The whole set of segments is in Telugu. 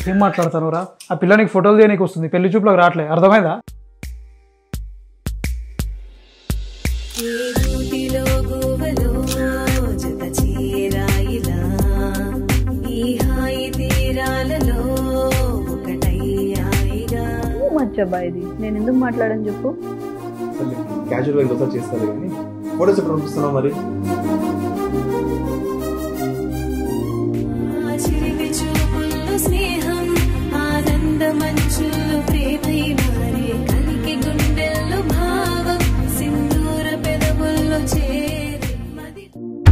ఏం మాట్లాడతాను రా ఆ పిల్ల నీకు ఫోటోలు తీయనీకి వస్తుంది పెళ్లి చూపులకు రావట్లే అర్థమైందా గూటిలో గువ్వలో జత చీరాయిలా ఈ హాయి తీరాలలో ఒకటయ్యాయిగా మచ్చబ్బా ఇది నేను ఎందుకు మాట్లాడని చెప్పు క్యాజువల్ గా ఇంకోసారి చేస్తారు కానీ ఫోటోస్ ఎప్పుడు పంపిస్తున్నావు మరి ఆ చిలిపి చూపుల్లో స్నేహం ఆనంద మంచుల్లో ప్రేమై మారే కలికి గుండెల్లో భావం సింధూర పెదవుల్లో చేరే మది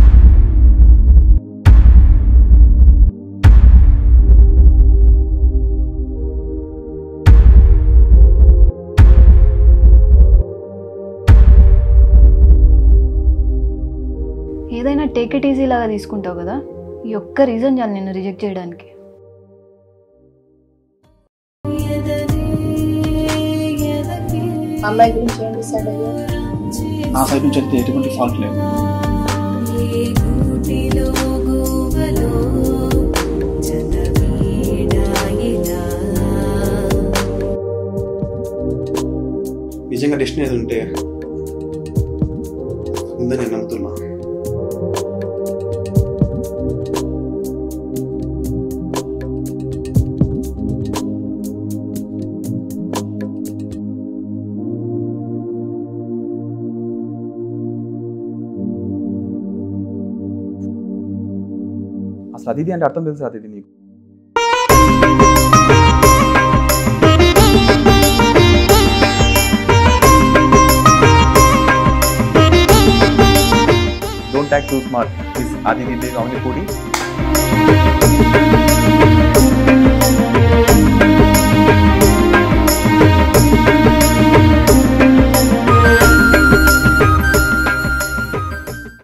ఏదైనా టేక్ ఇట్ ఈజీ లాగా తీసుకుంటావు కదా ఈ ఒక్క రీజన్ చాలు నిన్ను రిజెక్ట్ చేయడానికి ఎదనే ఎదకే అమ్మాయి గురించి ఏం డిసైడ్ అయ్యా నా సైడ్ నుంచి అయితే ఎటువంటి ఫాల్ట్ లేదు ఏ గూటిలో గువ్వలో జత వీడాయిలా నిజంగా డెస్టినీ అది ఉంటే ఉందని నేను నమ్ముతున్నా అసలు అతిథి అంటే అర్థం తెలుసు అతిథి నీకు don't act too smart this Athidhi Dev అవనిపూడి